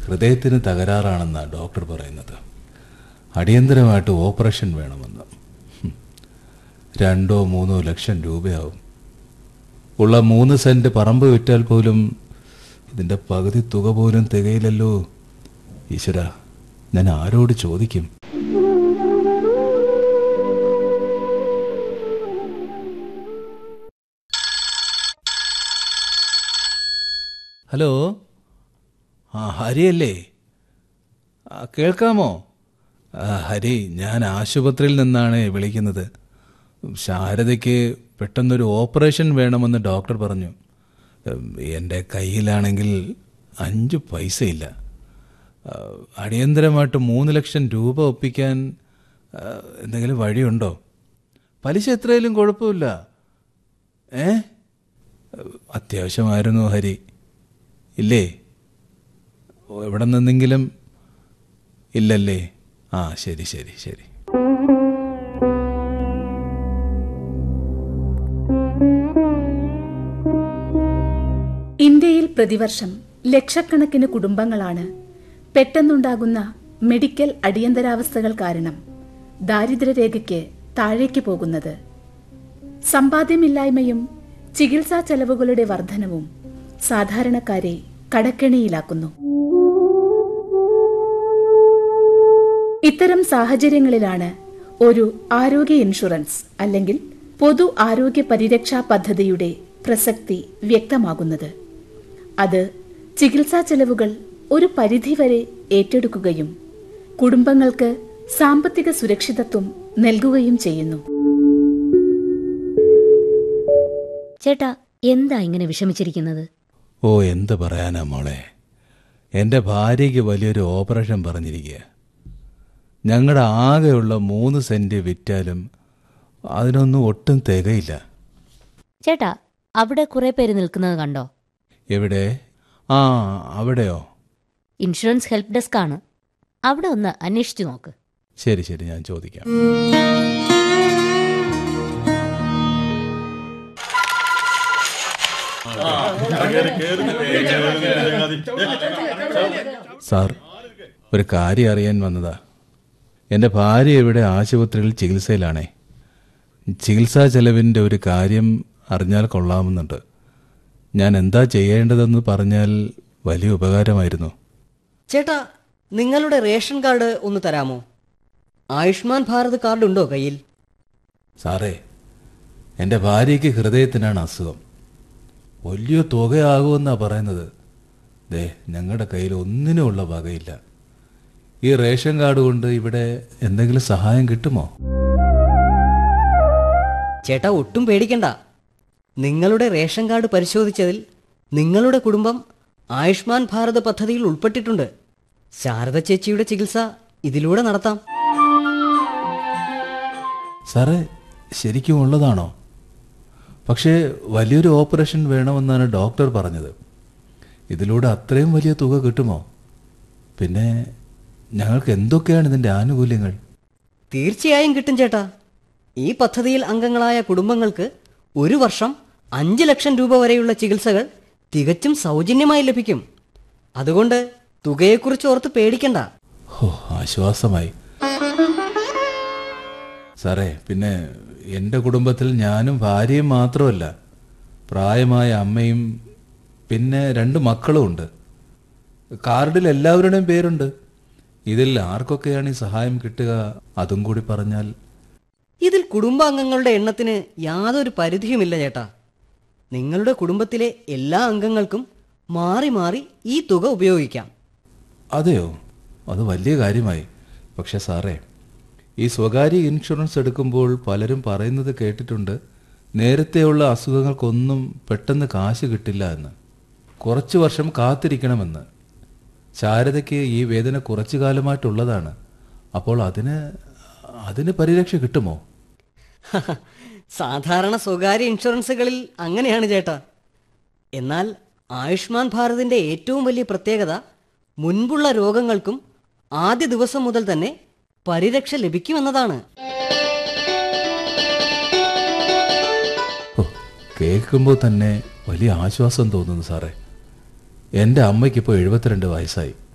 ഹൃദയത്തിന് തകരാറാണെന്നാണ് ഡോക്ടർ പറയുന്നത് അടിയന്തരമായിട്ട് ഓപ്പറേഷൻ വേണമെന്ന് ഹും. രണ്ടോ മൂന്നോ ലക്ഷം രൂപയാവും ഉള്ള മൂന്ന് സെന്റ് പറമ്പ് വിറ്റാൽ പോലും ഇതിന്റെ പകുതി തുക പോലും തികയില്ലല്ലോ ഈശ്വര ഞാൻ ആരോട് ചോദിക്കും ഹലോ ആ ഹരിയല്ലേ ആ, കേൾക്കാമോ ആ, ഹരി ഞാൻ ആശുപത്രിയിൽ നിന്നാണ് വിളിക്കുന്നത് ശാരദയ്ക്ക് പെട്ടെന്നൊരു ഓപ്പറേഷൻ വേണമെന്ന് ഡോക്ടർ പറഞ്ഞു ഉം, എൻ്റെ കയ്യിലാണെങ്കിൽ അഞ്ച് പൈസയില്ല ആ, അടിയന്തരമായിട്ട് മൂന്ന് ലക്ഷം രൂപ ഒപ്പിക്കാൻ ആ, എന്തെങ്കിലും വഴിയുണ്ടോ പലിശ എത്രയായാലും കുഴപ്പമില്ല ഏ അത്യാവശ്യമായിരുന്നു ഹരി ഇല്ലേ ഓ, എവിടെ നിന്നെങ്കിലും ഇല്ലല്ലേ ആ ശരി ശരി ശരി ഇന്ത്യയിൽ പ്രതിവർഷം ലക്ഷക്കണക്കിന് കുടുംബങ്ങളാണ് പെട്ടെന്നുണ്ടാകുന്ന മെഡിക്കൽ അടിയന്തരാവസ്ഥകൾ കാരണം ദാരിദ്ര്യരേഖയ്ക്ക് താഴേക്ക് പോകുന്നത് സമ്പാദ്യമില്ലായ്മയും ചികിത്സാ ചെലവുകളുടെ വർധനവും സാധാരണക്കാരെ കടക്കെണിയിലാക്കുന്നു ഇത്തരം സാഹചര്യങ്ങളിലാണ് ഒരു ആരോഗ്യ ഇൻഷുറൻസ് അല്ലെങ്കിൽ പൊതു ആരോഗ്യ പരിരക്ഷാ പദ്ധതിയുടെ പ്രസക്തി വ്യക്തമാകുന്നത് അത് ചികിത്സാ ചെലവുകൾ ഒരു പരിധിവരെ ഏറ്റെടുക്കുകയും കുടുംബങ്ങൾക്ക് സാമ്പത്തിക സുരക്ഷിതത്വം നൽകുകയും ചെയ്യുന്നു ചേട്ടാ എന്താ ഇങ്ങനെ വിഷമിച്ചിരിക്കുന്നത് ഓ എന്ത് പറയാനാ മോളെ എൻ്റെ ഭാര്യയ്ക്ക് വലിയൊരു ഓപ്പറേഷൻ പറഞ്ഞിരിക്കുക ഞങ്ങളുടെ ആകെയുള്ള മൂന്ന് സെന്റ് വിറ്റാലും അതിനൊന്നും ഒട്ടും തികയില്ല ചേട്ടാ അവിടെ കുറെ പേര് നിൽക്കുന്നത് കണ്ടോ എവിടെ ആ അവിടെയോ ഇൻഷുറൻസ് ഹെൽപ്പ് ഡെസ്ക് ആണ് അവിടെ ഒന്ന് അന്വേഷിച്ചു നോക്ക് ശരി ശരി ഞാൻ ചോദിക്കാം സാർ ഒരു കാര്യം അറിയാൻ വന്നതാ എൻ്റെ ഭാര്യ ഇവിടെ ആശുപത്രിയിൽ ചികിത്സയിലാണേ ചികിത്സാ ചെലവിൻ്റെ ഒരു കാര്യം അറിഞ്ഞാൽ കൊള്ളാമെന്നുണ്ട് ഞാൻ എന്താ ചെയ്യേണ്ടതെന്ന് പറഞ്ഞാൽ വലിയ ഉപകാരമായിരുന്നു ചേട്ടാ നിങ്ങളുടെ റേഷൻ കാർഡ് ഒന്ന് തരാമോ ആയുഷ്മാൻ ഭാരത് കാർഡ് ഉണ്ടോ കയ്യിൽ സാറേ എൻ്റെ ഭാര്യയ്ക്ക് ഹൃദയത്തിനാണ് അസുഖം വലിയ തുകയാകുമെന്നാണ് പറയുന്നത് ദേ ഞങ്ങളുടെ കയ്യിൽ ഒന്നിനുമുള്ള വകയില്ല ഈ റേഷൻ കാർഡ് കൊണ്ട് ഇവിടെ എന്തെങ്കിലും സഹായം കിട്ടുമോ ചേട്ടാ ഒട്ടും പേടിക്കണ്ട നിങ്ങളുടെ റേഷൻ കാർഡ് പരിശോധിച്ചതിൽ നിങ്ങളുടെ കുടുംബം ആയുഷ്മാൻ ഭാരത് പദ്ധതിയിൽ ഉൾപ്പെട്ടിട്ടുണ്ട് ശാരദ ചേച്ചിയുടെ ചികിത്സ ഇതിലൂടെ നടത്താം സാറേ ശരിക്കും ഉള്ളതാണോ പക്ഷേ വലിയൊരു ഓപ്പറേഷൻ വേണമെന്നാണ് ഡോക്ടർ പറഞ്ഞത് ഇതിലൂടെ അത്രയും വലിയ തുക കിട്ടുമോ പിന്നെ ഞങ്ങൾക്ക് എന്തൊക്കെയാണ് ഇതിൻ്റെ ആനുകൂല്യങ്ങൾ തീർച്ചയായും കിട്ടും ചേട്ടാ ഈ പദ്ധതിയിൽ അംഗങ്ങളായ കുടുംബങ്ങൾക്ക് ഒരു വർഷം അഞ്ച് ലക്ഷം രൂപ വരെയുള്ള ചികിത്സകൾ തികച്ചും സൗജന്യമായി ലഭിക്കും അതുകൊണ്ട് തുകയെക്കുറിച്ച് ഓർത്ത് പേടിക്കണ്ട ഓ ആശ്വാസമായി സാറേ പിന്നെ എൻ്റെ കുടുംബത്തിൽ ഞാനും ഭാര്യയും മാത്രമല്ല പ്രായമായ അമ്മയും പിന്നെ രണ്ട് മക്കളും ഉണ്ട് കാർഡിൽ എല്ലാവരുടെയും പേരുണ്ട് ഇതിൽ ആർക്കൊക്കെയാണ് ഈ സഹായം കിട്ടുക അതും കൂടി പറഞ്ഞാൽ ഇതിൽ കുടുംബാംഗങ്ങളുടെ എണ്ണത്തിന് യാതൊരു പരിധിയുമില്ല ചേട്ടാ നിങ്ങളുടെ കുടുംബത്തിലെ എല്ലാ അംഗങ്ങൾക്കും മാറി മാറി ഈ തുക ഉപയോഗിക്കാം അതെയോ അത് വലിയ കാര്യമായി പക്ഷെ സാറേ ഈ സ്വകാര്യ ഇൻഷുറൻസ് എടുക്കുമ്പോൾ പലരും പറയുന്നത് കേട്ടിട്ടുണ്ട് നേരത്തെയുള്ള അസുഖങ്ങൾക്കൊന്നും പെട്ടെന്ന് കാശ് കിട്ടില്ല എന്ന് കുറച്ച് വർഷം കാത്തിരിക്കണമെന്ന് ശാരദയ്ക്ക് ഈ വേദന കുറച്ചു കാലമായിട്ടുള്ളതാണ് അപ്പോൾ അതിന് അതിന് പരിരക്ഷ കിട്ടുമോ സാധാരണ സ്വകാര്യ ഇൻഷുറൻസുകളിൽ അങ്ങനെയാണ് ചേട്ടാ എന്നാൽ ആയുഷ്മാൻ ഭാരതിന്റെ ഏറ്റവും വലിയ പ്രത്യേകത മുൻപുള്ള രോഗങ്ങൾക്കും ആദ്യ ദിവസം മുതൽ തന്നെ പരിരക്ഷ ലഭിക്കുമെന്നതാണ് ഓ കേൾക്കുമ്പോൾ തന്നെ വലിയ ആശ്വാസം തോന്നുന്നു സാറേ എൻ്റെ അമ്മയ്ക്കിപ്പോൾ എഴുപത്തിരണ്ട് വയസ്സായി